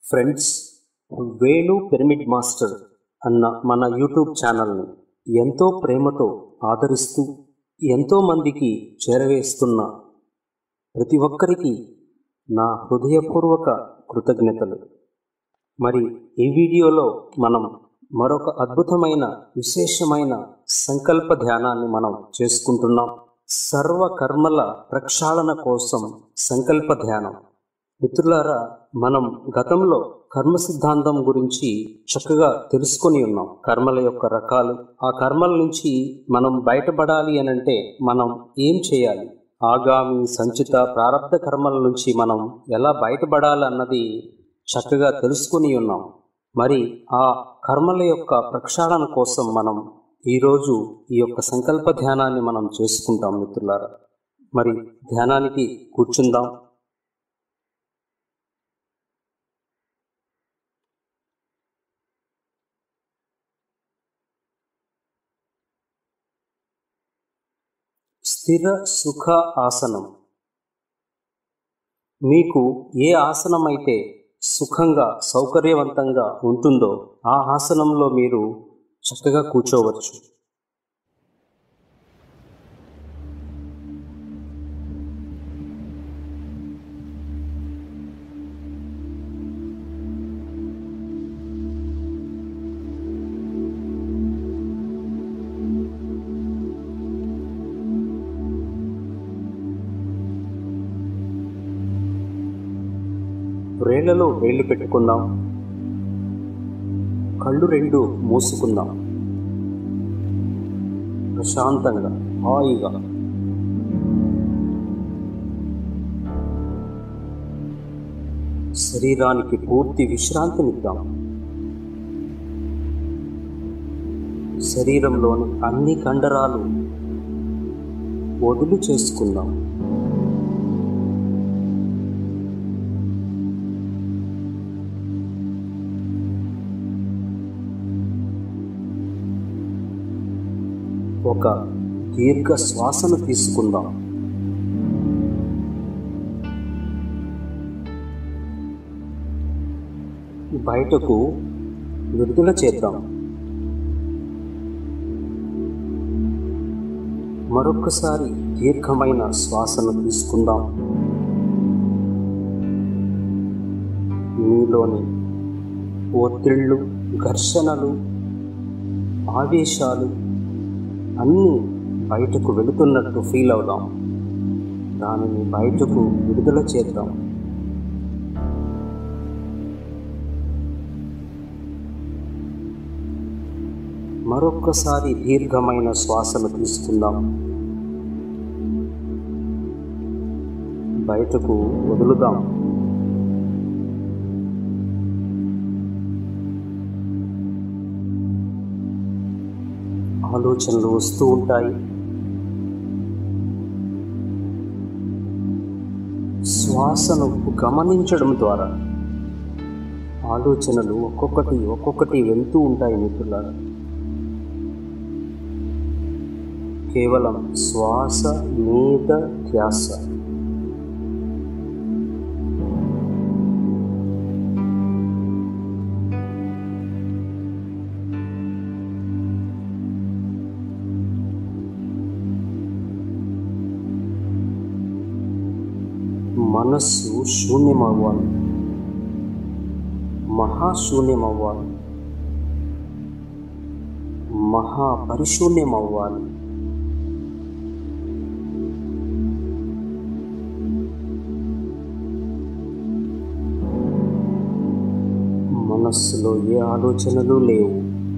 friends Venu pyramid master అన్న మన YouTube ఛానల్ని ఎంతో ప్రేమతో ఆదరిస్తూ ఎంతో మందికి చేరవేస్తున్న ప్రతి ఒక్కరికి నా హృదయపూర్వక కృతజ్ఞతలు మరి ఈ వీడియోలో మనం మరొక అద్భుతమైన విశేషమైన సంకల్ప ధ్యానాన్ని మనం చేసుకుంటున్నాం సర్వ కర్మల ప్రక్షాళన కోసం సంకల్ప ధ్యానం మిత్రులారా మనం గతంలో కర్మ సిద్ధాంతం గురించి చక్కగా తెలుసుకొని ఉన్నాం కర్మల యొక్క రకాలు ఆ కర్మల నుంచి మనం బయటపడాలి అనంటే మనం ఏం చేయాలి ఆగామి సంచిత ప్రారంభ కర్మల నుంచి మనం ఎలా బయటపడాలి అన్నది చక్కగా తెలుసుకొని ఉన్నాం మరి ఆ కర్మల యొక్క ప్రక్షాళన కోసం మనం ఈరోజు ఈ యొక్క సంకల్ప ధ్యానాన్ని మనం చేసుకుంటాం మిత్రులారా మరి ధ్యానానికి కూర్చుందాం స్థిర సుఖ ఆసనం మీకు ఏ ఆసనం అయితే సుఖంగా సౌకర్యవంతంగా ఉంటుందో ఆ ఆసనంలో మీరు చక్కగా కూర్చోవచ్చు వేళ్లలో వేళ్లు పెట్టుకుందాం కళ్ళు రెండు మూసుకుందాం ప్రశాంతంగా హాయిగా శరీరానికి పూర్తి విశ్రాంతినిద్దాం శరీరంలోని అన్ని కండరాలు వదులు చేసుకుందాం ఒక దీర్ఘ శ్వాసను తీసుకుందాం బయటకు విడుదల చేద్దాం మరొకసారి దీర్ఘమైన శ్వాసను తీసుకుందాం మీలోని ఒత్తిళ్ళు ఘర్షణలు ఆవేశాలు అన్నీ బయటకు వెళుతున్నట్టు ఫీల్ అవుదాం దానిని బయటకు విడుదల చేద్దాం మరొక్కసారి దీర్ఘమైన శ్వాసను తీసుకుందాం బయటకు వదులుదాం ఆలోచనలు వస్తూ ఉంటాయి శ్వాసను గమనించడం ద్వారా ఆలోచనలు ఒక్కొక్కటి ఒక్కొక్కటి వెళ్తూ ఉంటాయి మిత్రులారా కేవలం శ్వాస మీద ధ్యాస మనస్సు శూన్యమవ్వాలి మహాశూన్యమవ్వాలి మహాపరిశూన్యమవ్వాలి మనస్సులో ఏ ఆలోచనలు లేవు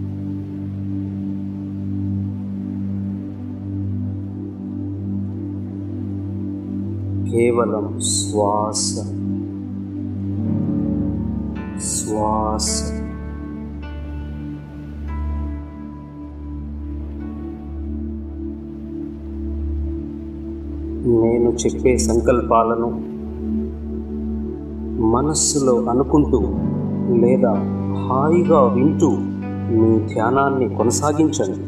కేవలం శ్వాస శ్వాస నేను చెప్పే సంకల్పాలను మనస్సులో అనుకుంటూ లేదా హాయిగా వింటూ మీ ధ్యానాన్ని కొనసాగించండి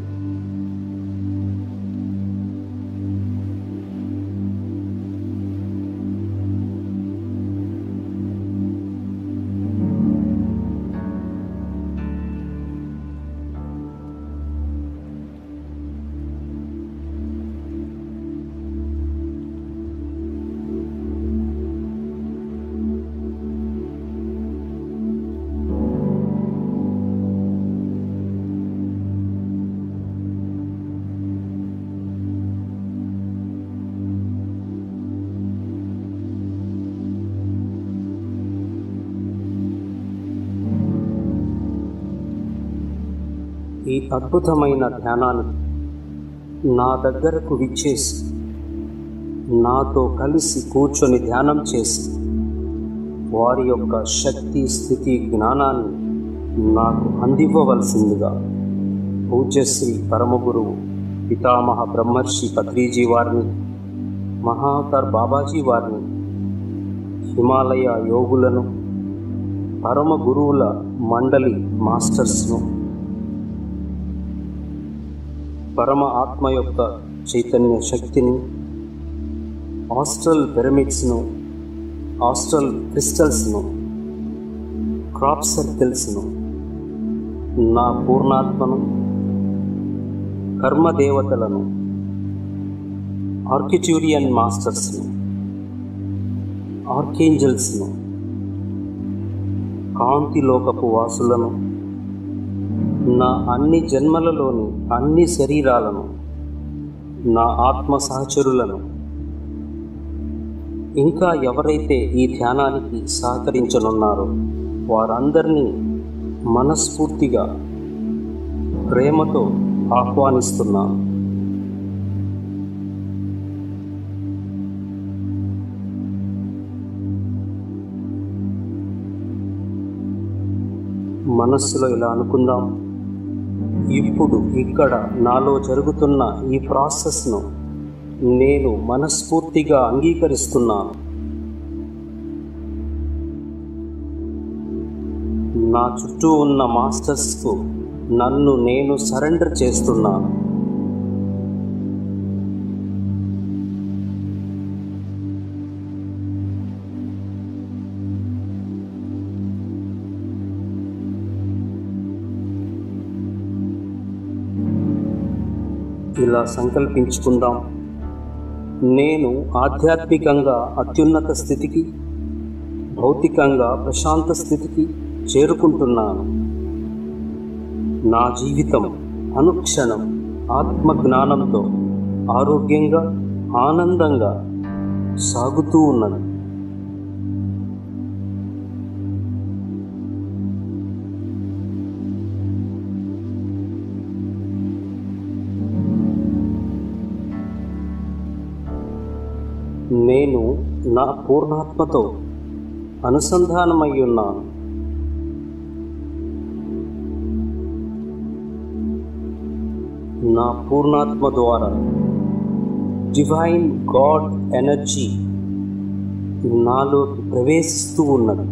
ఈ అద్భుతమైన ధ్యానానికి నా దగ్గరకు విచ్చేసి నాతో కలిసి కూర్చొని ధ్యానం చేసి వారి యొక్క శక్తి స్థితి జ్ఞానాన్ని నాకు అందివ్వవలసిందిగా పూజ్యశ్రీ పరమగురువు పితామహ బ్రహ్మర్షి పత్రిజీ వారిని మహావతార్ బాబాజీ వారిని హిమాలయ యోగులను పరమ గురువుల మండలి మాస్టర్స్ను పరమ ఆత్మ యొక్క చైతన్య శక్తిని ఆస్ట్రల్ పిరమిడ్స్ను ఆస్ట్రల్ క్రిస్టల్స్ను క్రాప్ సర్కిల్స్ను నా పూర్ణాత్మను కర్మదేవతలను ఆర్కిట్యూరియన్ మాస్టర్స్ను ఆర్కేంజల్స్ను కాంతిలోకపు వాసులను నా అన్ని జన్మలలోని అన్ని శరీరాలను నా ఆత్మ సహచరులను ఇంకా ఎవరైతే ఈ ధ్యానానికి సహకరించనున్నారో వారందరినీ మనస్ఫూర్తిగా ప్రేమతో ఆహ్వానిస్తున్నాను మనస్సులో ఇలా అనుకుందాం ఇప్పుడు ఇక్కడ నాలో జరుగుతున్న ఈ ప్రాసెస్ను నేను మనస్ఫూర్తిగా అంగీకరిస్తున్నాను నా చుట్టూ ఉన్న మాస్టర్స్కు నన్ను నేను సరెండర్ చేస్తున్నాను ఇలా సంకల్పించుకుందాం నేను ఆధ్యాత్మికంగా అత్యున్నత స్థితికి భౌతికంగా ప్రశాంత స్థితికి చేరుకుంటున్నాను నా జీవితం అనుక్షణం ఆత్మజ్ఞానంతో ఆరోగ్యంగా ఆనందంగా సాగుతూ ఉన్నది నేను నా పూర్ణాత్మతో అనుసంధానమై ఉన్నాను నా పూర్ణాత్మ ద్వారా డివైన్ గాడ్ ఎనర్జీ నాలోకి ప్రవేశిస్తూ ఉన్నది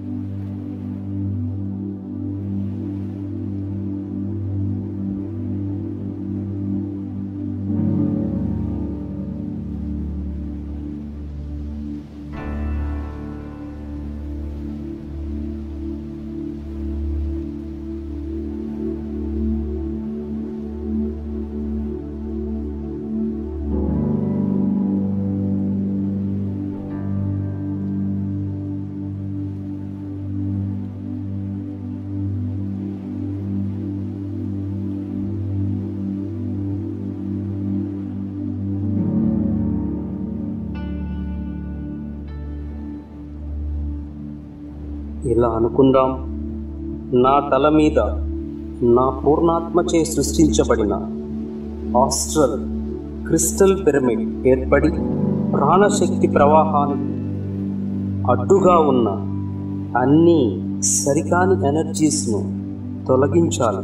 ఇలా అనుకుందాం నా తల మీద నా పూర్ణాత్మచే సృష్టించబడిన ఆస్ట్రల్ క్రిస్టల్ పిరమిడ్ ఏర్పడి ప్రాణశక్తి ప్రవాహానికి అడ్డుగా ఉన్న అన్ని సరికాని ఎనర్జీస్ను తొలగించాలి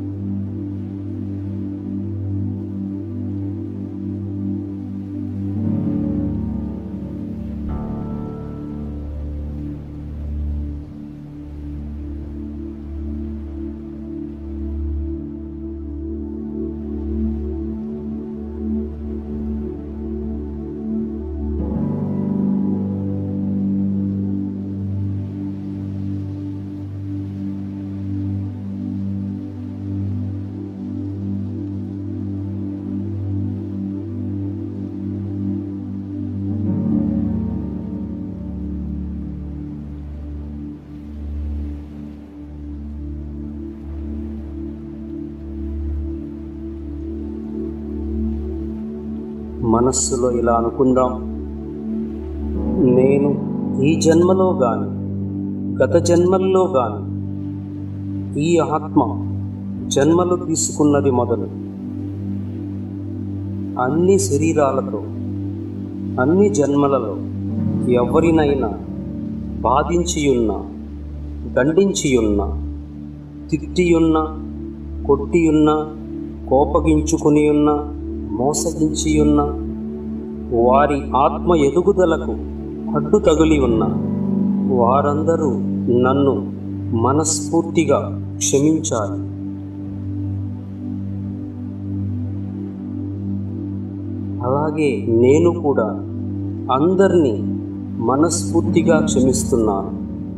మనస్సులో ఇలా అనుకుందాం నేను ఈ జన్మలో గాని గత జన్మల్లో గాని ఈ ఆత్మ జన్మలు తీసుకున్నది మొదలు అన్ని శరీరాలతో అన్ని జన్మలలో ఎవరినైనా బాధించియున్న దండించియున్న తిట్టియున్న కొట్టియున్న కోపగించుకునియున్న మోసగించియున్న వారి ఆత్మ ఎదుగుదలకు అడ్డు తగిలి ఉన్న వారందరూ నన్ను మనస్ఫూర్తిగా క్షమించాలి అలాగే నేను కూడా అందరినీ మనస్ఫూర్తిగా క్షమిస్తున్నాను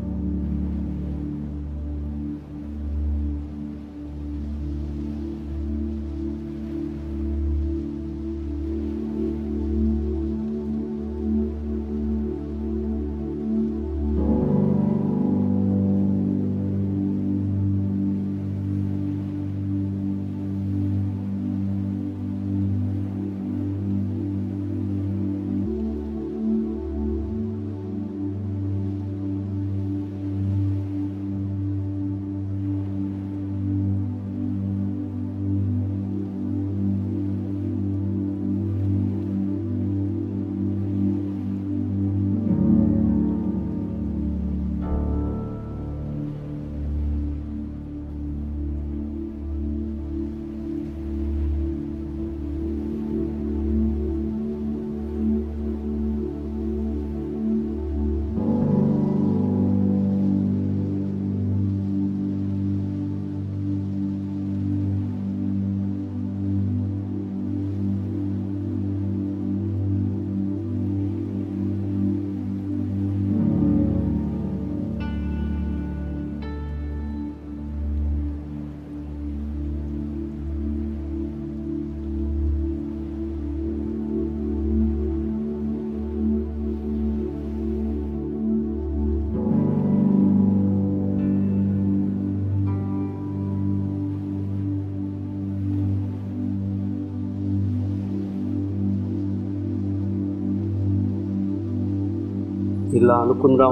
ఇలా అనుకుందాం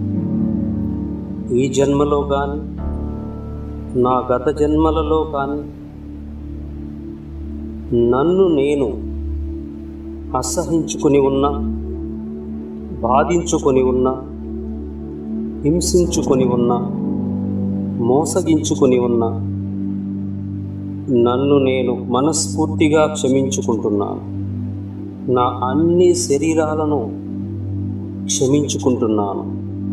ఈ జన్మలో కానీ నా గత జన్మలలో కానీ నన్ను నేను అసహించుకుని ఉన్నా బాధించుకొని ఉన్నా హింసించుకొని ఉన్నా మోసగించుకొని ఉన్నా నన్ను నేను మనస్ఫూర్తిగా క్షమించుకుంటున్నాను నా అన్ని శరీరాలను క్షమించుకుంటున్నాను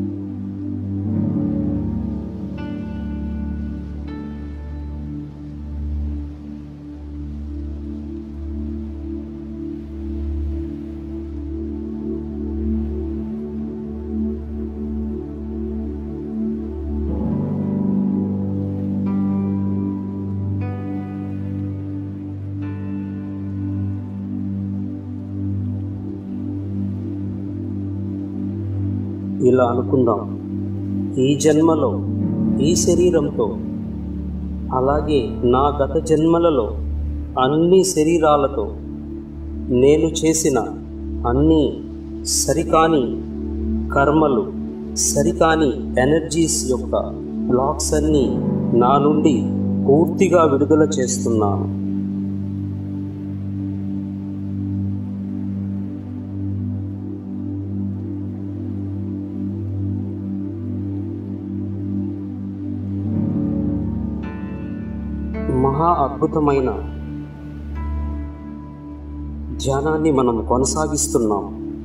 ఇలా అనుకుందాం ఈ జన్మలో ఈ శరీరంతో అలాగే నా గత జన్మలలో అన్ని శరీరాలతో నేను చేసిన అన్ని సరికాని కర్మలు సరికాని ఎనర్జీస్ యొక్క బ్లాక్స్ అన్నీ నా నుండి పూర్తిగా విడుదల చేస్తున్నాను మహా అద్భుతమైన ధ్యానాన్ని మనం కొనసాగిస్తున్నాం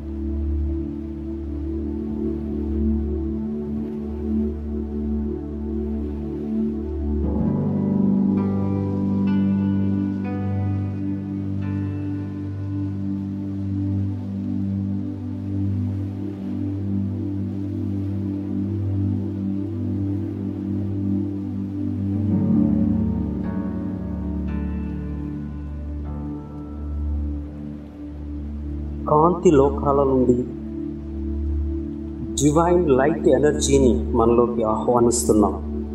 కాంతి లోకాల నుండి డివైన్ లైట్ ఎనర్జీని మనలోకి ఆహ్వానిస్తున్నాం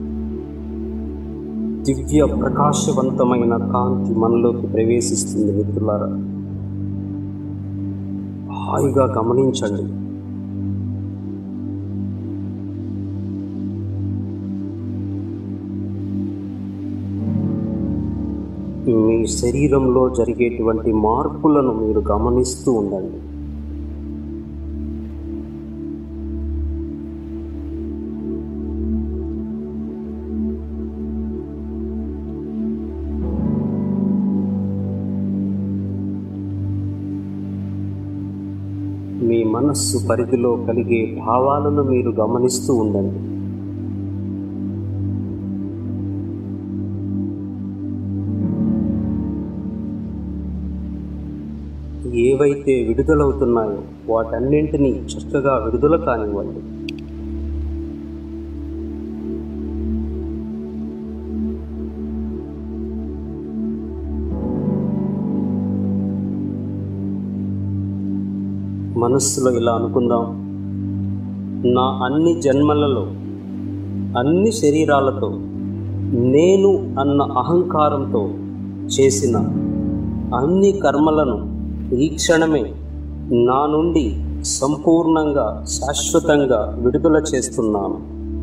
దివ్య ప్రకాశవంతమైన కాంతి మనలోకి ప్రవేశిస్తుంది మిత్రులారా హాయిగా గమనించండి మీ శరీరంలో జరిగేటువంటి మార్పులను మీరు గమనిస్తూ ఉండండి మీ మనస్సు పరిధిలో కలిగే భావాలను మీరు గమనిస్తూ ఉండండి ఏవైతే విడుదలవుతున్నాయో వాటన్నింటినీ చక్కగా విడుదల కానివ్వండి మనస్సులో ఇలా అనుకుందాం నా అన్ని జన్మలలో అన్ని శరీరాలతో నేను అన్న అహంకారంతో చేసిన అన్ని కర్మలను ఈ క్షణమే నా నుండి సంపూర్ణంగా శాశ్వతంగా విడుదల చేస్తున్నాను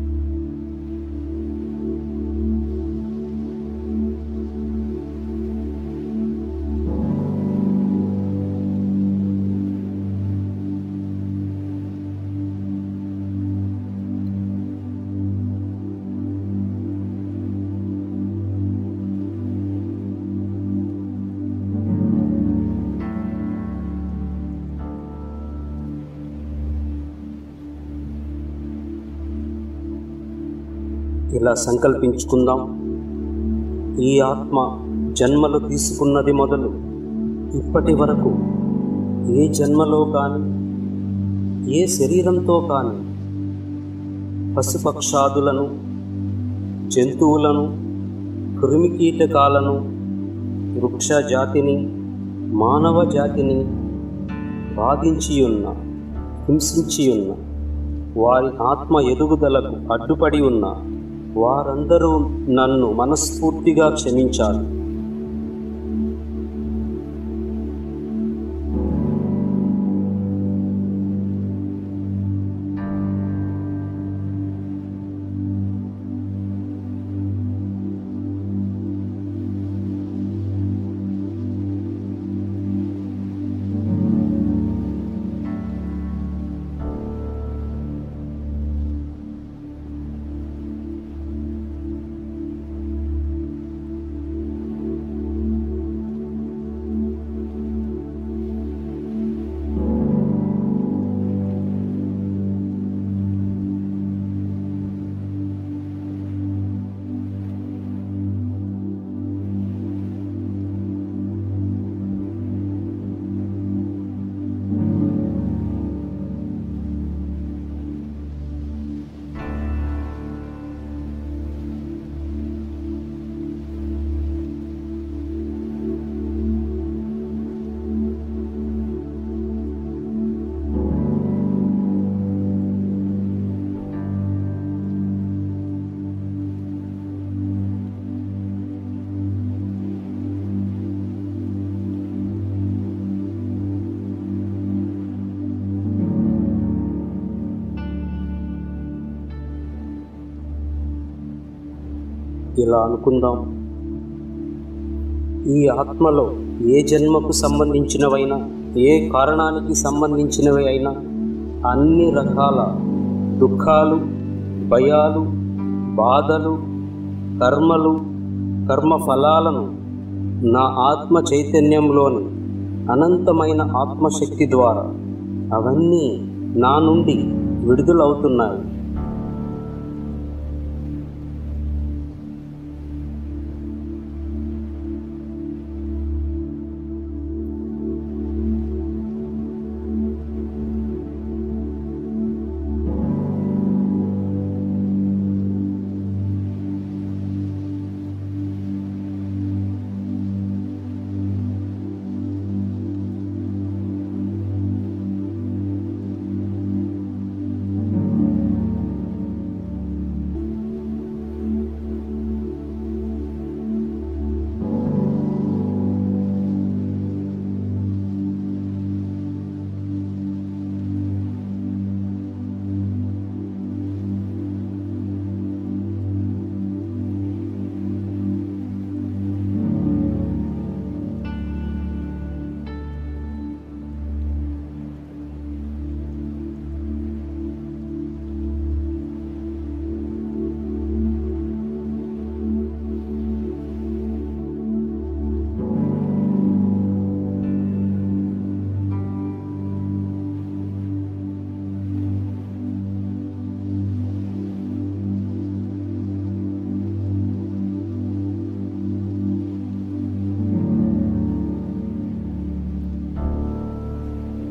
ఇలా సంకల్పించుకుందాం ఈ ఆత్మ జన్మలు తీసుకున్నది మొదలు ఇప్పటి వరకు ఏ జన్మలో కానీ ఏ శరీరంతో కానీ పశుపక్షాదులను జంతువులను క్రిమికీటకాలను వృక్ష జాతిని మానవ జాతిని బాధించి ఉన్న హింసించి ఉన్న వారి ఆత్మ ఎదుగుదలకు అడ్డుపడి ఉన్న వారందరూ నన్ను మనస్ఫూర్తిగా క్షమించాలి ఇలా అనుకుందాం ఈ ఆత్మలో ఏ జన్మకు సంబంధించినవైనా ఏ కారణానికి సంబంధించినవి అయినా అన్ని రకాల దుఃఖాలు భయాలు బాధలు కర్మలు కర్మ ఫలాలను నా ఆత్మ చైతన్యంలోని అనంతమైన ఆత్మశక్తి ద్వారా అవన్నీ నా నుండి విడుదలవుతున్నాయి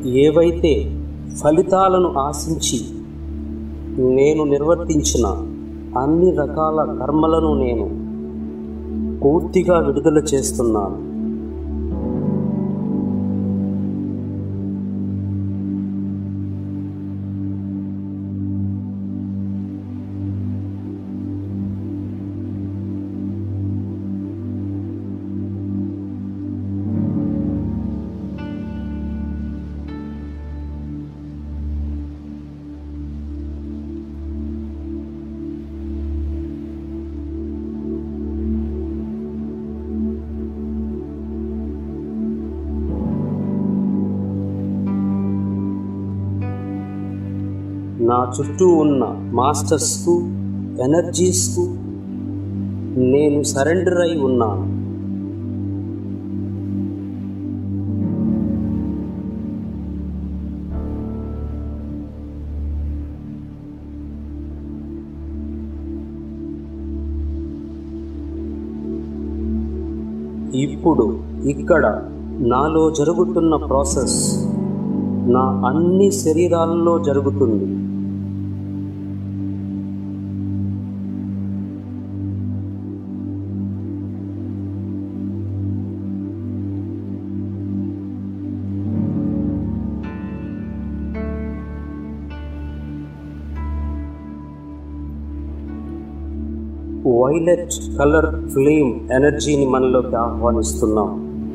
ఏవైతే ఫలితాలను ఆశించి నేను నిర్వర్తించిన అన్ని రకాల కర్మలను నేను పూర్తిగా విడుదల చేస్తున్నాను నా చుట్టూ ఉన్న మాస్టర్స్కు ఎనర్జీస్కు నేను సరెండర్ అయి ఉన్నాను ఇప్పుడు ఇక్కడ నాలో జరుగుతున్న ప్రాసెస్ నా అన్ని శరీరాల్లో జరుగుతుంది వైలెట్ కలర్ ఫ్లేమ్ ఎనర్జీని మనలోకి ఆహ్వానిస్తున్నాం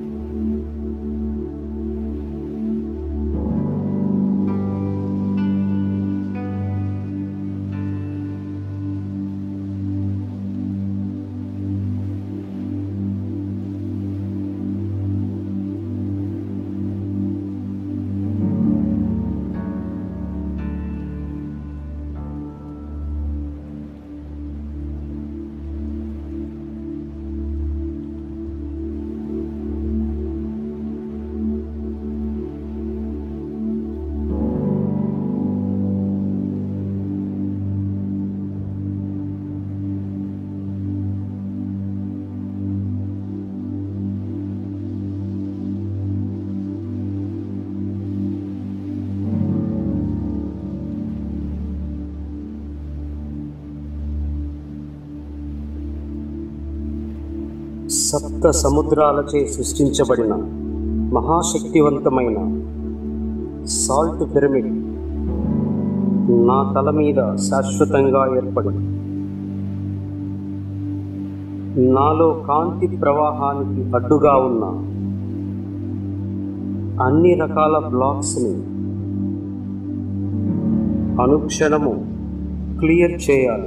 సప్త సముద్రాలచే సృష్టించబడిన మహాశక్తివంతమైన సాల్ట్ పిరమిడ్ నా తల మీద శాశ్వతంగా ఏర్పడి నాలో కాంతి ప్రవాహానికి అడ్డుగా ఉన్న అన్ని రకాల బ్లాక్స్ని అనుక్షణము క్లియర్ చేయాలి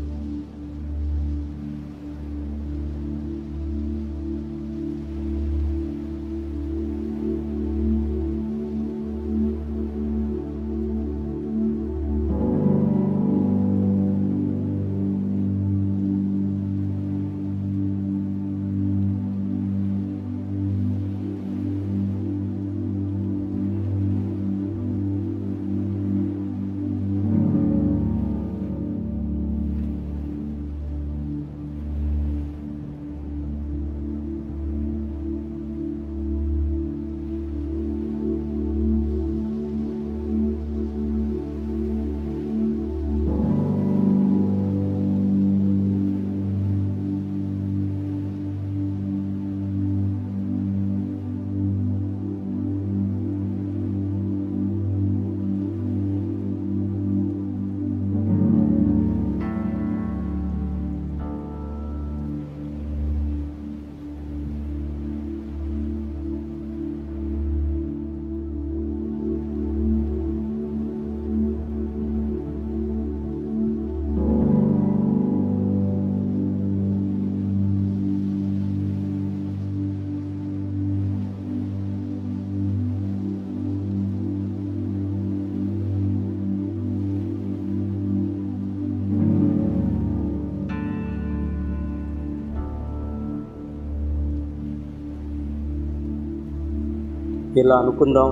ఇలా అనుకుందాం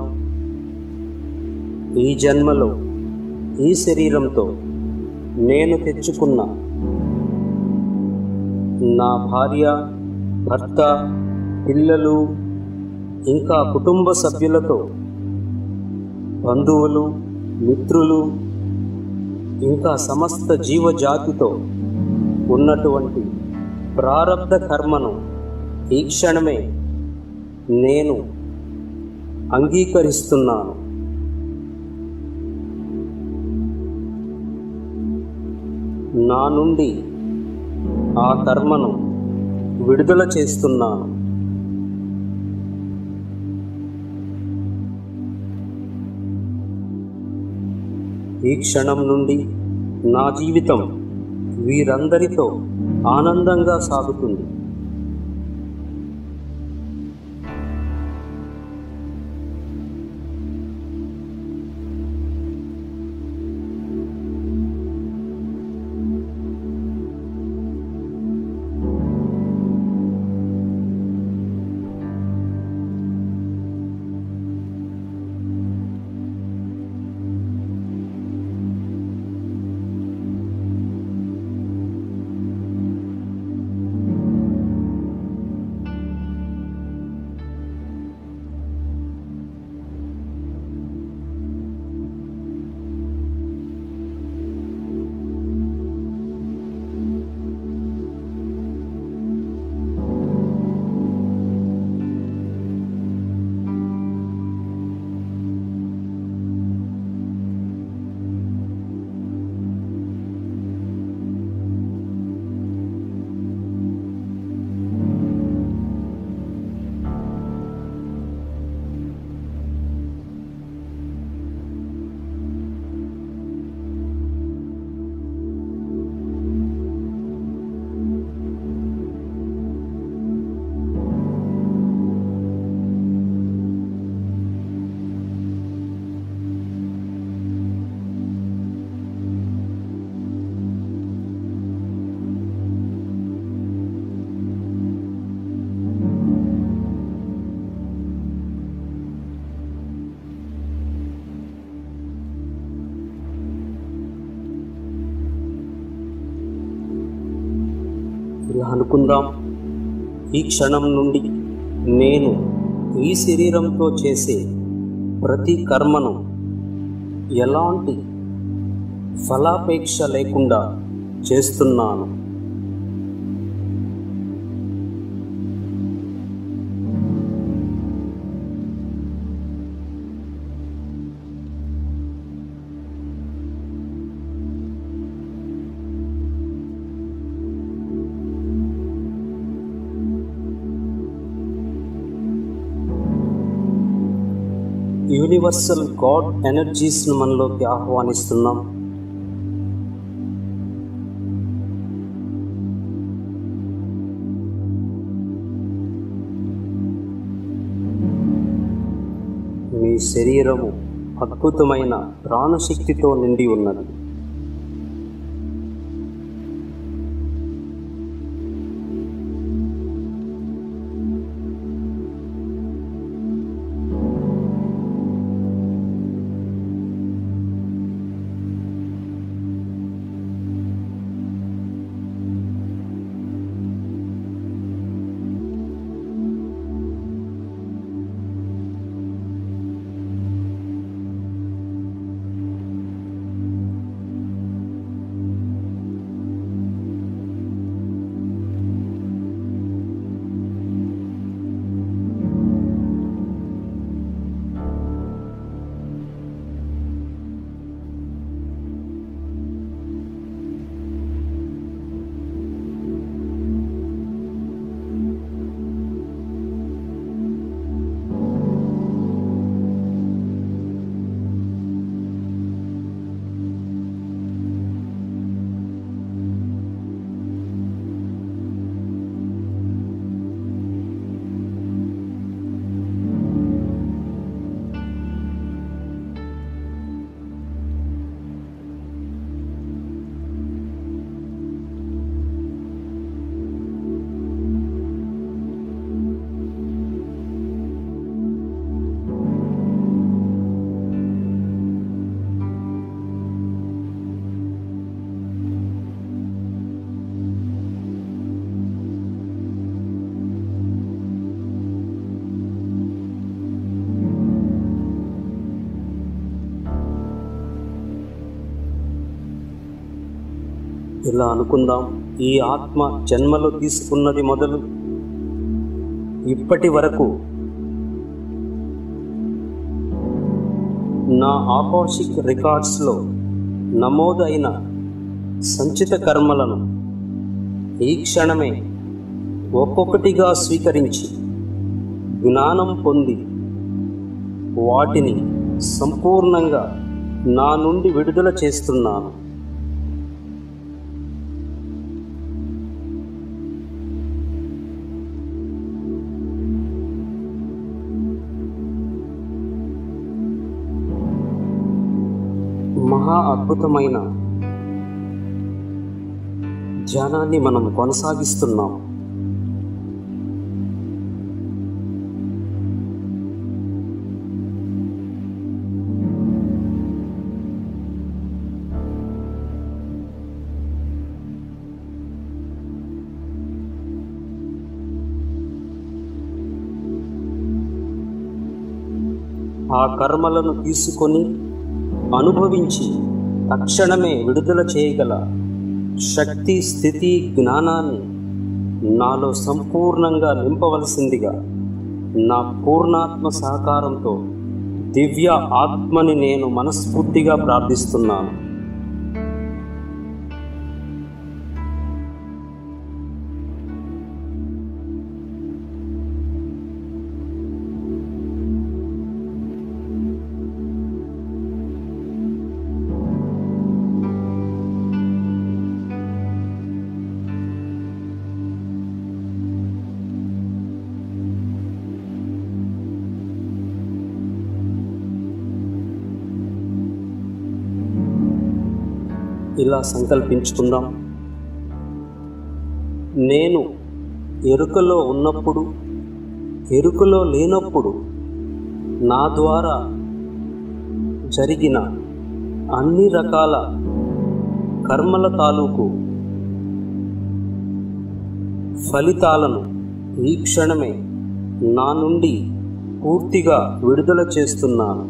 ఈ జన్మలో ఈ శరీరంతో నేను తెచ్చుకున్న నా భార్య భర్త పిల్లలు ఇంకా కుటుంబ సభ్యులతో బంధువులు మిత్రులు ఇంకా సమస్త జీవజాతితో ఉన్నటువంటి ప్రారబ్ధ కర్మను ఈ క్షణమే నేను అంగీకరిస్తున్నాను నా నుండి ఆ కర్మను విడుదల చేస్తున్నాను ఈ క్షణం నుండి నా జీవితం వీరందరితో ఆనందంగా సాగుతుంది ఇలా అనుకుందాం ఈ క్షణం నుండి నేను ఈ శరీరంతో చేసే ప్రతి కర్మను ఎలాంటి ఫలాపేక్ష లేకుండా చేస్తున్నాను యూనివర్సల్ గాడ్ ఎనర్జీస్ను మనలోకి ఆహ్వానిస్తున్నాం మీ శరీరము అద్భుతమైన ప్రాణశక్తితో నిండి ఉన్నది ఇలా అనుకుందాం ఈ ఆత్మ జన్మలో తీసుకున్నది మొదలు ఇప్పటి వరకు నా ఆకాశిక్ రికార్డ్స్లో నమోదైన సంచిత కర్మలను ఈ క్షణమే ఒక్కొక్కటిగా స్వీకరించి జ్ఞానం పొంది వాటిని సంపూర్ణంగా నా నుండి విడుదల చేస్తున్నాను మహా అద్భుతమైన ధ్యానాన్ని మనం కొనసాగిస్తున్నాం ఆ కర్మలను తీసుకొని అనుభవించి తక్షణమే విడుదల చేయగల శక్తి స్థితి జ్ఞానాన్ని నాలో సంపూర్ణంగా నింపవలసిందిగా నా పూర్ణాత్మ సహకారంతో దివ్య ఆత్మని నేను మనస్ఫూర్తిగా ప్రార్థిస్తున్నాను ఇలా సంకల్పించుకుందాం నేను ఎరుకలో ఉన్నప్పుడు ఎరుకలో లేనప్పుడు నా ద్వారా జరిగిన అన్ని రకాల కర్మల తాలూకు ఫలితాలను ఈ క్షణమే నా నుండి పూర్తిగా విడుదల చేస్తున్నాను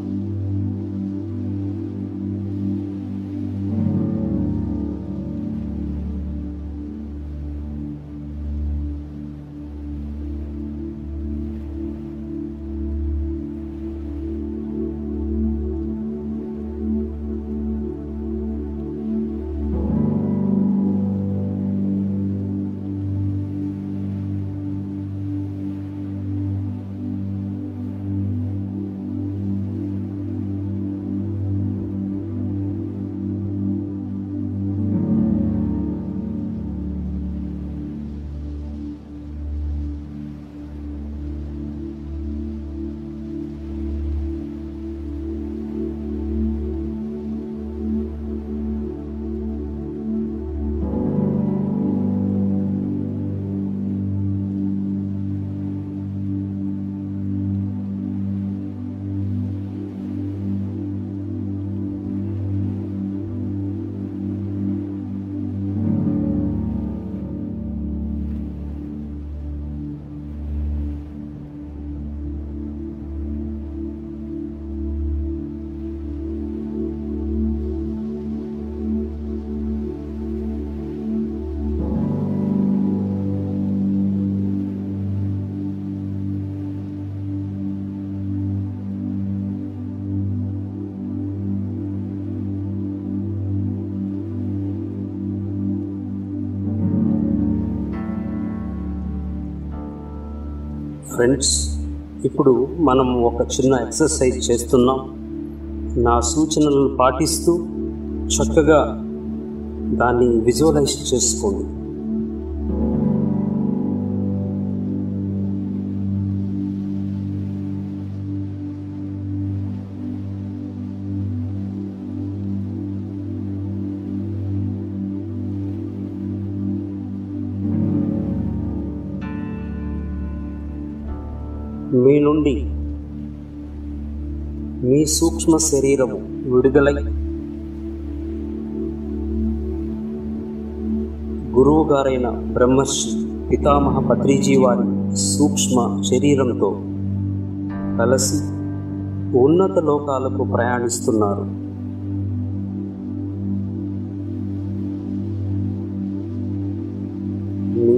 ఫ్రెండ్స్ ఇప్పుడు మనం ఒక చిన్న ఎక్సర్సైజ్ చేస్తున్నాం నా సూచనలను పాటిస్తూ చక్కగా దాన్ని విజువలైజ్ చేసుకోండి మీ నుండి మీ సూక్ష్మ శరీరము విడుదలై గురువు గారైన బ్రహ్మర్షి పితామహ పత్రిజీ వారి సూక్ష్మ శరీరంతో కలిసి ఉన్నత లోకాలకు ప్రయాణిస్తున్నారు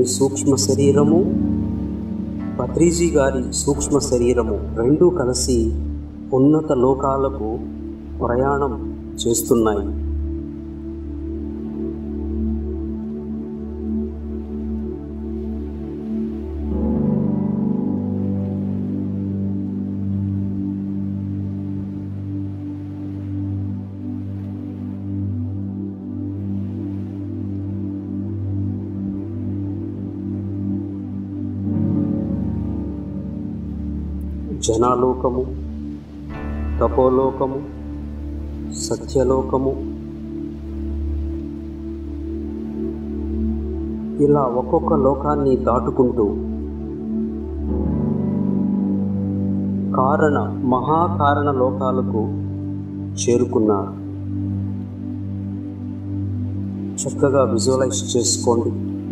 సూక్ష్మ శరీరము పత్రిజీ గారి సూక్ష్మ శరీరము రెండూ కలిసి ఉన్నత లోకాలకు ప్రయాణం చేస్తున్నాయి జనాలోకము తపోలోకము సత్యలోకము ఇలా ఒక్కొక్క లోకాన్ని దాటుకుంటూ కారణ మహాకారణ లోకాలకు చేరుకున్నారు చక్కగా విజువలైజ్ చేసుకోండి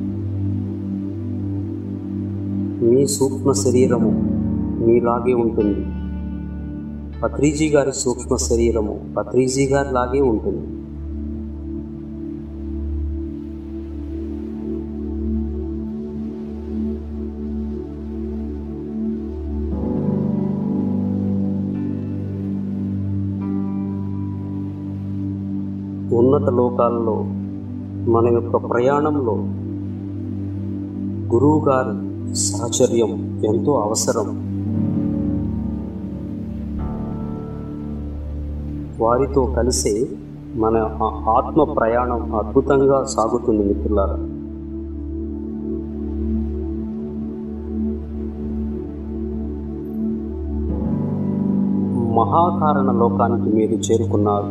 మీ సూక్ష్మ శరీరము మీలాగే ఉంటుంది పత్రిజీ గారి సూక్ష్మ శరీరము పత్రిజీ గారి లాగే ఉంటుంది ఉన్నత లోకాల్లో మన యొక్క ప్రయాణంలో గురువు గారి సాహచర్యం ఎంతో అవసరం వారితో కలిసే మన ఆ- ఆత్మ ప్రయాణం అద్భుతంగా సాగుతుంది మిత్రులారా మహాకారణ లోకానికి మీరు చేరుకున్నారు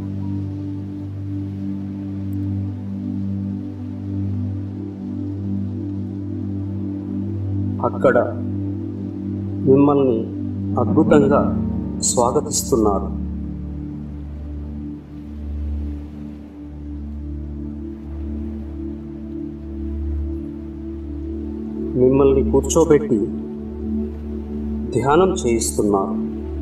అక్కడ మిమ్మల్ని అద్భుతంగా స్వాగతిస్తున్నారు మిమ్మల్ని కూర్చోబెట్టి ధ్యానం చేయిస్తున్నారు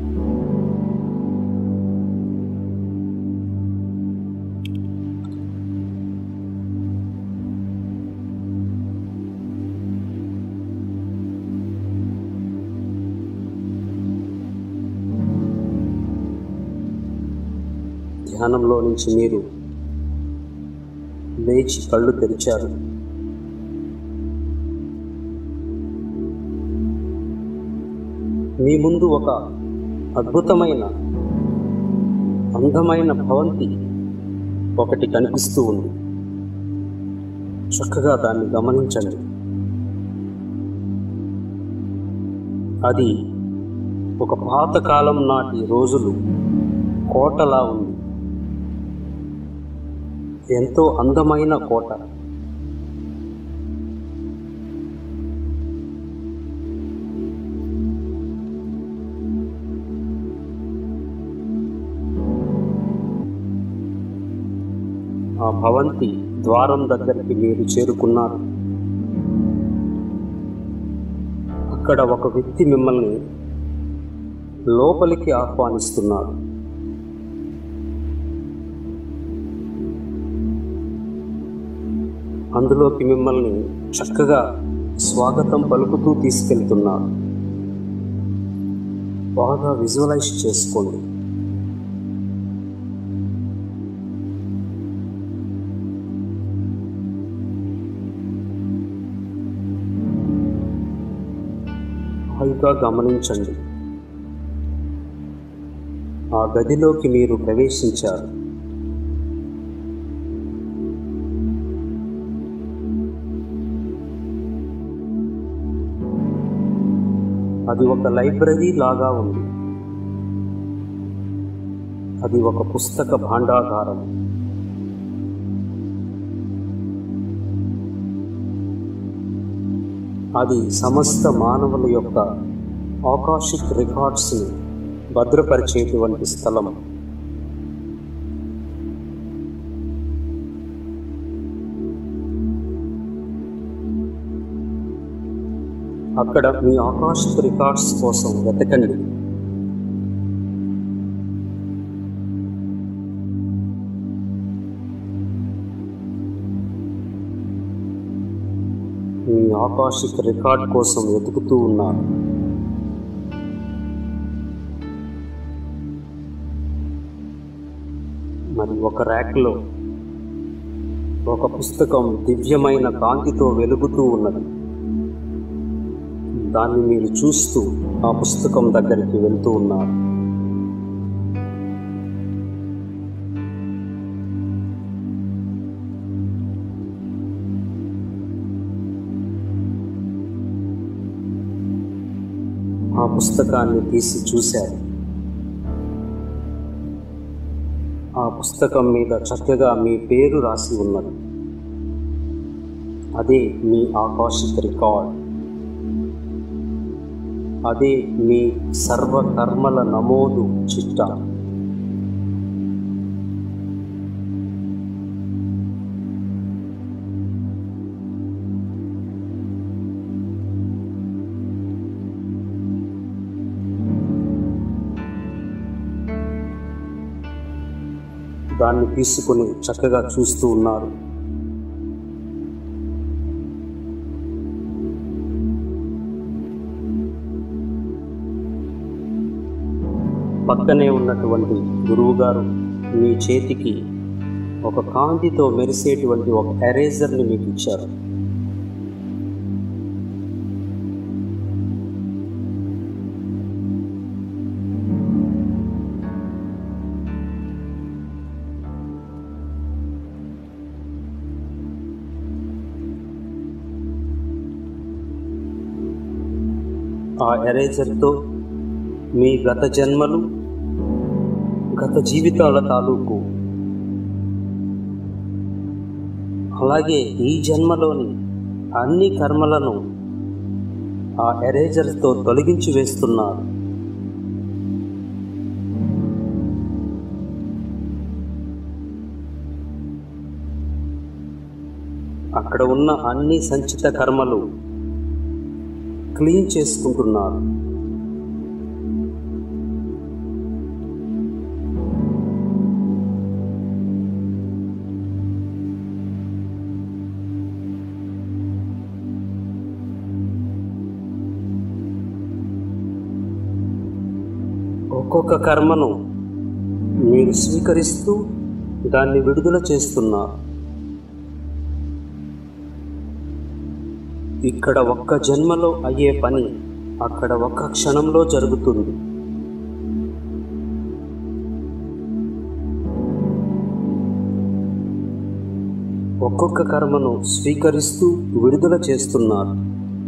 ధ్యానంలో నుంచి మీరు లేచి కళ్ళు తెరిచారు మీ ముందు ఒక అద్భుతమైన అందమైన భవంతి ఒకటి కనిపిస్తూ ఉంది చక్కగా దాన్ని గమనించండి అది ఒక పాతకాలం నాటి రోజులు కోటలా ఉంది ఎంతో అందమైన కోట ఆ భవంతి ద్వారం దగ్గరికి మీరు చేరుకున్నారు అక్కడ ఒక వ్యక్తి మిమ్మల్ని లోపలికి ఆహ్వానిస్తున్నారు అందులోకి మిమ్మల్ని చక్కగా స్వాగతం పలుకుతూ తీసుకెళ్తున్నారు బాగా విజువలైజ్ చేసుకోండి హాయిగా గమనించండి ఆ గదిలోకి మీరు ప్రవేశించారు అది ఒక లైబ్రరీ లాగా ఉంది అది ఒక పుస్తక భాండాగారం అది సమస్త మానవుల యొక్క ఆకాశిక్ రికార్డ్స్ని భద్రపరిచేటువంటి స్థలం అక్కడ మీ ఆకాశిక్ రికార్డ్స్ కోసం వెతకండి ఆకాశిక రికార్డ్ కోసం వెతుకుతూ ఉన్నారు మరి ఒక ర్యాక్లో ఒక పుస్తకం దివ్యమైన కాంతితో వెలుగుతూ ఉన్నది దాన్ని మీరు చూస్తూ ఆ పుస్తకం దగ్గరికి వెళ్తూ ఉన్నారు ఆ పుస్తకాన్ని తీసి చూశారు ఆ పుస్తకం మీద చక్కగా మీ పేరు రాసి ఉన్నది అదే మీ ఆకాశిక రికార్డ్ అదే మీ సర్వకర్మల నమోదు చిట్టా దాన్ని తీసుకుని చక్కగా చూస్తూ ఉన్నారు పక్కనే ఉన్నటువంటి గురువుగారు మీ చేతికి ఒక కాంతితో మెరిసేటువంటి ఒక ఎరేజర్ని మీకు ఇచ్చారు ఆ ఎరేజర్తో మీ గత జన్మలు గత జీవితాల తాలూకు అలాగే ఈ జన్మలోని అన్ని కర్మలను ఆ ఎరేజర్తో తొలగించి వేస్తున్నారు అక్కడ ఉన్న అన్ని సంచిత కర్మలు క్లీన్ చేసుకుంటున్నారు ఒక్కొక్క కర్మను మీరు స్వీకరిస్తూ దాన్ని విడుదల చేస్తున్నారు ఇక్కడ ఒక్క జన్మలో అయ్యే పని అక్కడ ఒక్క క్షణంలో జరుగుతుంది ఒక్కొక్క కర్మను స్వీకరిస్తూ విడుదల చేస్తున్నారు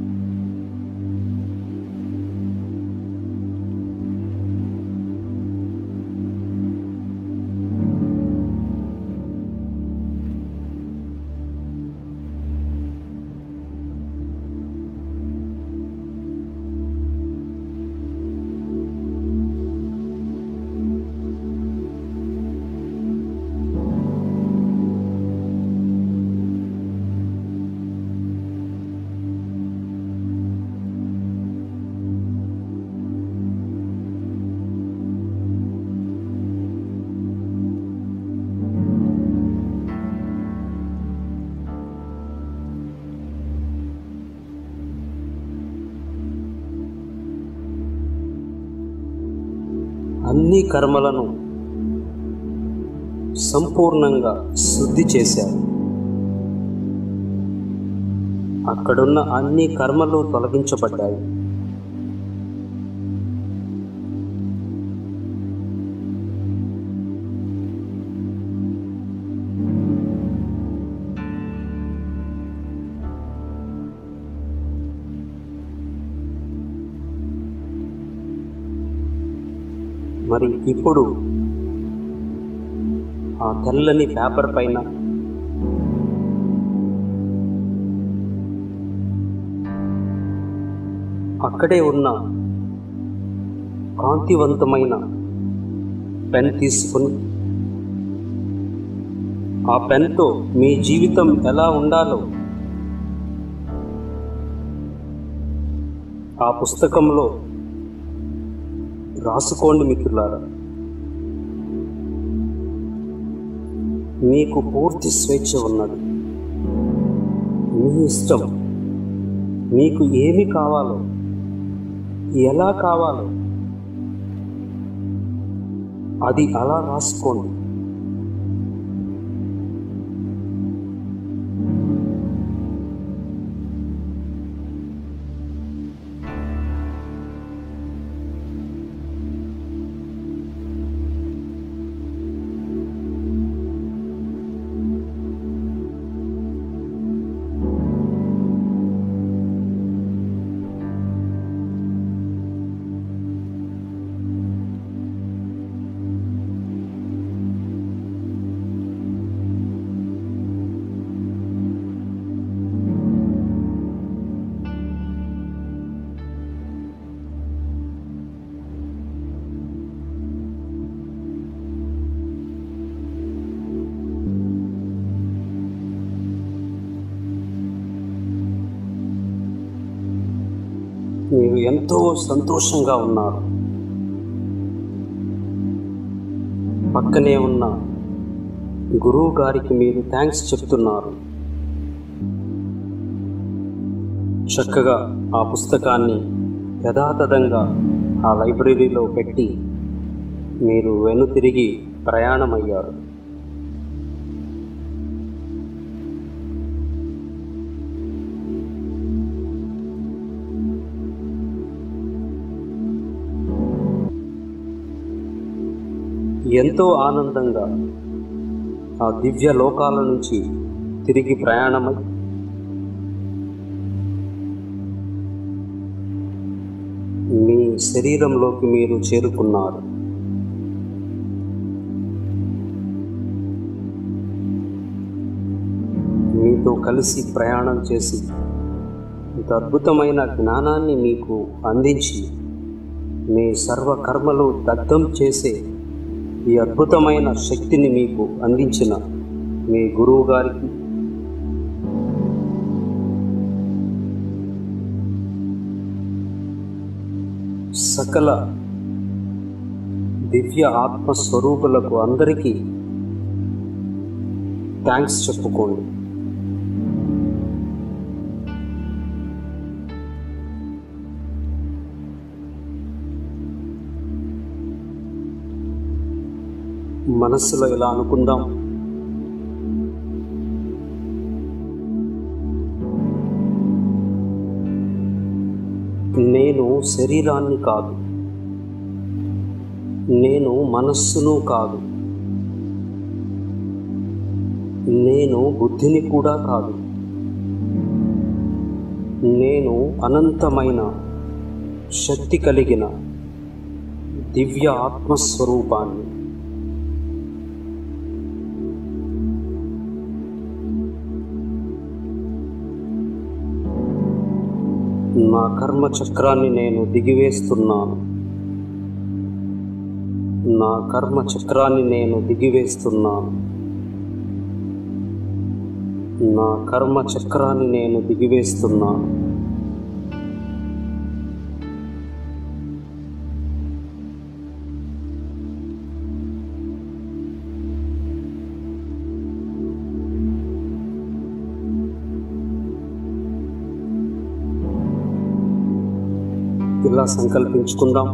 అన్ని కర్మలను సంపూర్ణంగా శుద్ధి చేశారు అక్కడున్న అన్ని కర్మలు తొలగించబడ్డాయి మరి ఇప్పుడు ఆ తెల్లని పేపర్ పైన అక్కడే ఉన్న కాంతివంతమైన పెన్ తీసుకుని ఆ పెన్తో మీ జీవితం ఎలా ఉండాలో ఆ పుస్తకంలో రాసుకోండి మిత్రులారా మీకు పూర్తి స్వేచ్ఛ ఉన్నది మీ ఇష్టం మీకు ఏమి కావాలో ఎలా కావాలో అది అలా రాసుకోండి మీరు ఎంతో సంతోషంగా ఉన్నారు పక్కనే ఉన్న గురువు గారికి మీరు థ్యాంక్స్ చెప్తున్నారు చక్కగా ఆ పుస్తకాన్ని యథాతథంగా ఆ లైబ్రరీలో పెట్టి మీరు వెనుతిరిగి ప్రయాణమయ్యారు ఎంతో ఆనందంగా ఆ దివ్య లోకాల నుంచి తిరిగి ప్రయాణమై మీ శరీరంలోకి మీరు చేరుకున్నారు మీతో కలిసి ప్రయాణం చేసి ఇంత అద్భుతమైన జ్ఞానాన్ని మీకు అందించి మీ సర్వ కర్మలు దగ్ధం చేసే ఈ అద్భుతమైన శక్తిని మీకు అందించిన మీ గురువు గారికి సకల దివ్య ఆత్మ స్వరూపులకు అందరికీ థ్యాంక్స్ చెప్పుకోండి మనస్సులో ఇలా అనుకుందాం నేను శరీరాన్ని కాదు నేను మనస్సును కాదు నేను బుద్ధిని కూడా కాదు నేను అనంతమైన శక్తి కలిగిన దివ్య ఆత్మస్వరూపాన్ని నా కర్మ చక్రాన్ని నేను దిగివేస్తున్నాను నా కర్మ చక్రాన్ని నేను దిగివేస్తున్నాను నా కర్మ చక్రాన్ని నేను దిగివేస్తున్నాను ఇలా సంకల్పించుకుందాం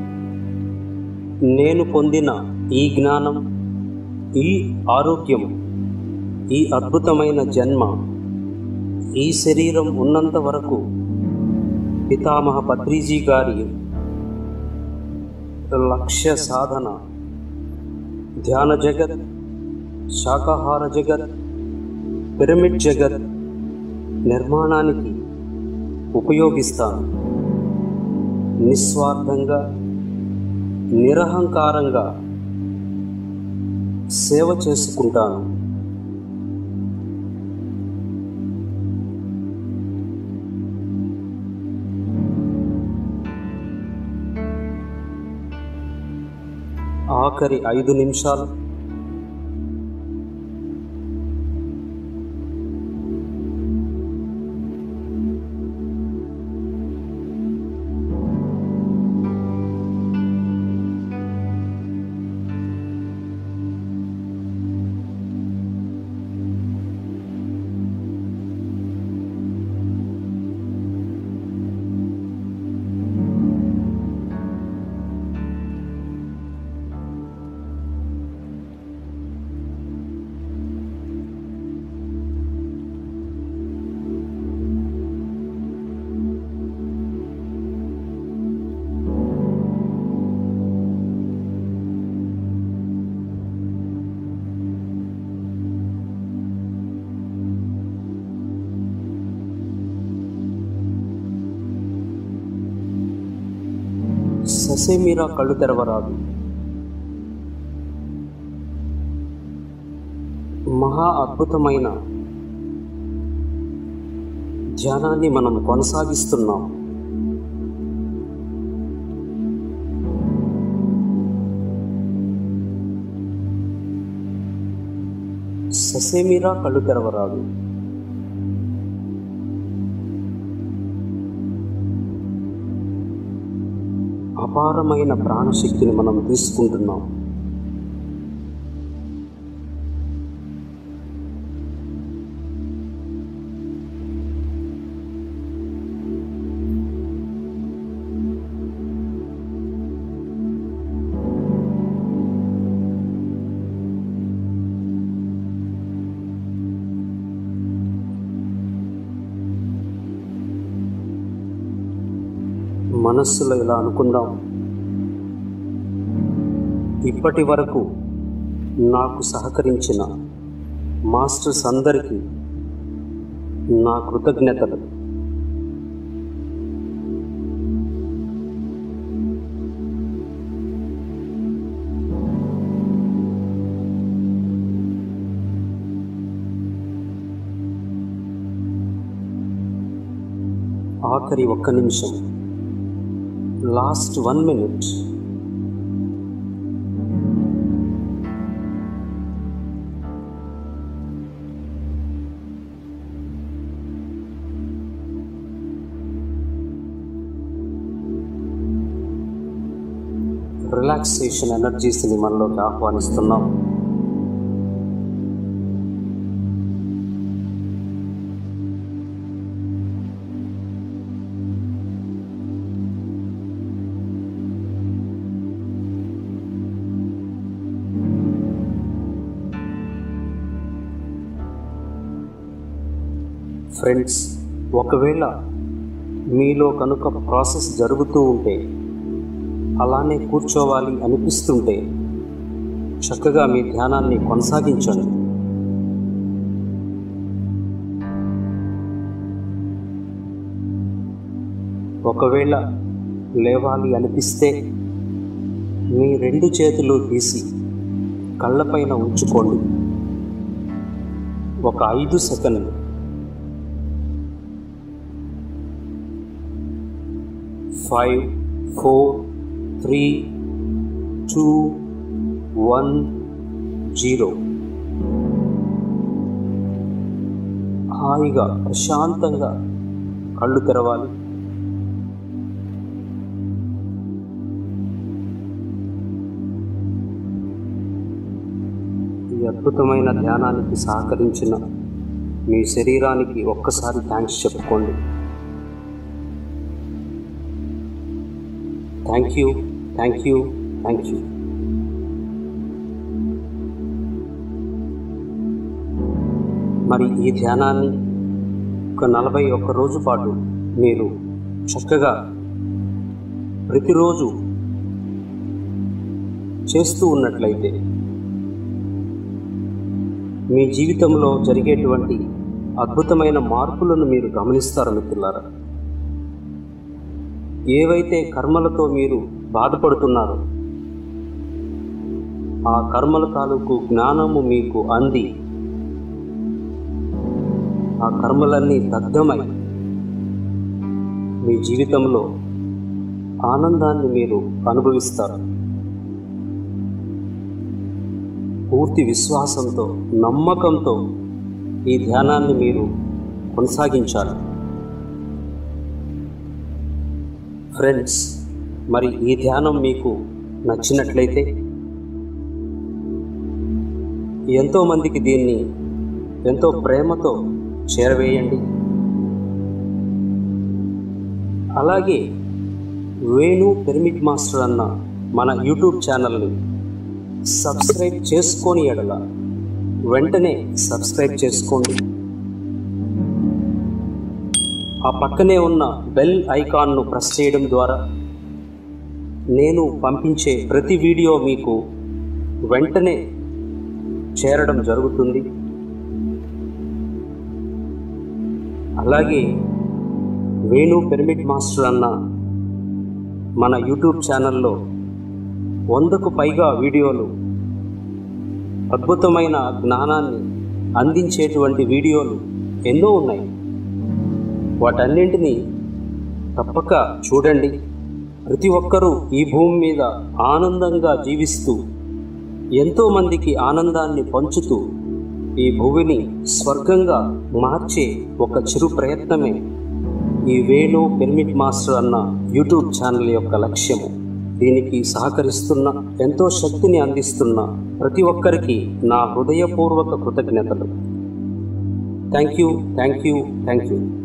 నేను పొందిన ఈ జ్ఞానం ఈ ఆరోగ్యం ఈ అద్భుతమైన జన్మ ఈ శరీరం ఉన్నంత వరకు పితామహ పత్రిజీ గారి లక్ష్య సాధన ధ్యాన జగత్ శాకాహార జగత్ పిరమిడ్ జగత్ నిర్మాణానికి ఉపయోగిస్తాను నిస్వార్థంగా నిరహంకారంగా సేవ చేసుకుంటాను ఆఖరి ఐదు నిమిషాలు ససేమిరా కళ్ళు తెరవరాదు మహా అద్భుతమైన ధ్యానాన్ని మనం కొనసాగిస్తున్నాం ససేమిరా కళ్ళు తెరవరాదు అపారమైన ప్రాణశక్తిని మనం తీసుకుంటున్నాం మనస్సులో ఇలా అనుకుందాం ఇప్పటి వరకు నాకు సహకరించిన మాస్టర్స్ అందరికీ నా కృతజ్ఞతలు ఆఖరి ఒక్క నిమిషం లాస్ట్ వన్ మినిట్ రిలాక్సేషన్ ఎనర్జీస్ని మనలోకి ఆహ్వానిస్తున్నాం ఫ్రెండ్స్ ఒకవేళ మీలో కనుక ప్రాసెస్ జరుగుతూ ఉంటే అలానే కూర్చోవాలి అనిపిస్తుంటే చక్కగా మీ ధ్యానాన్ని కొనసాగించండి ఒకవేళ లేవాలి అనిపిస్తే మీ రెండు చేతులు తీసి కళ్ళపైన ఉంచుకోండి ఒక ఐదు సెకండ్లు five four three two one zero హాయిగా ప్రశాంతంగా కళ్ళు తెరవాలి ఈ అద్భుతమైన ధ్యానానికి సహకరించిన మీ శరీరానికి ఒక్కసారి థ్యాంక్స్ చెప్పుకోండి thank you thank you thank you మరి ఈ ధ్యానాన్ని ఒక నలభై ఒక్క రోజు పాటు మీరు చక్కగా ప్రతిరోజు చేస్తూ ఉన్నట్లయితే మీ జీవితంలో జరిగేటువంటి అద్భుతమైన మార్పులను మీరు గమనిస్తారు మిత్రులారా ఏవైతే కర్మలతో మీరు బాధపడుతున్నారో ఆ కర్మల తాలూకు జ్ఞానము మీకు అంది ఆ కర్మలన్నీ దగ్ధమై మీ జీవితంలో ఆనందాన్ని మీరు అనుభవిస్తారు పూర్తి విశ్వాసంతో నమ్మకంతో ఈ ధ్యానాన్ని మీరు కొనసాగించాలి ఫ్రెండ్స్ మరి ఈ ధ్యానం మీకు నచ్చినట్లయితే ఎంతోమందికి దీన్ని ఎంతో ప్రేమతో చేరవేయండి అలాగే వేణు పిరమిడ్ మాస్టర్ అన్న మన యూట్యూబ్ ఛానల్ని సబ్స్క్రైబ్ చేసుకొని ఎడల వెంటనే సబ్స్క్రైబ్ చేసుకోండి ఆ పక్కనే ఉన్న బెల్ ఐకాన్ను ప్రెస్ చేయడం ద్వారా నేను పంపించే ప్రతి వీడియో మీకు వెంటనే చేరడం జరుగుతుంది అలాగే వేణు పిరమిడ్ మాస్టర్ అన్న మన యూట్యూబ్ ఛానల్లో వందకు పైగా వీడియోలు అద్భుతమైన జ్ఞానాన్ని అందించేటువంటి వీడియోలు ఎన్నో ఉన్నాయి వాటన్నింటినీ తప్పక చూడండి ప్రతి ఒక్కరూ ఈ భూమి మీద ఆనందంగా జీవిస్తూ ఎంతోమందికి ఆనందాన్ని పంచుతూ ఈ భూమిని స్వర్గంగా మార్చే ఒక చిరు ప్రయత్నమే ఈ వేణు పిరమిడ్ మాస్టర్ అన్న యూట్యూబ్ ఛానల్ యొక్క లక్ష్యము దీనికి సహకరిస్తున్న ఎంతో శక్తిని అందిస్తున్న ప్రతి ఒక్కరికి నా హృదయపూర్వక కృతజ్ఞతలు thank you thank you thank you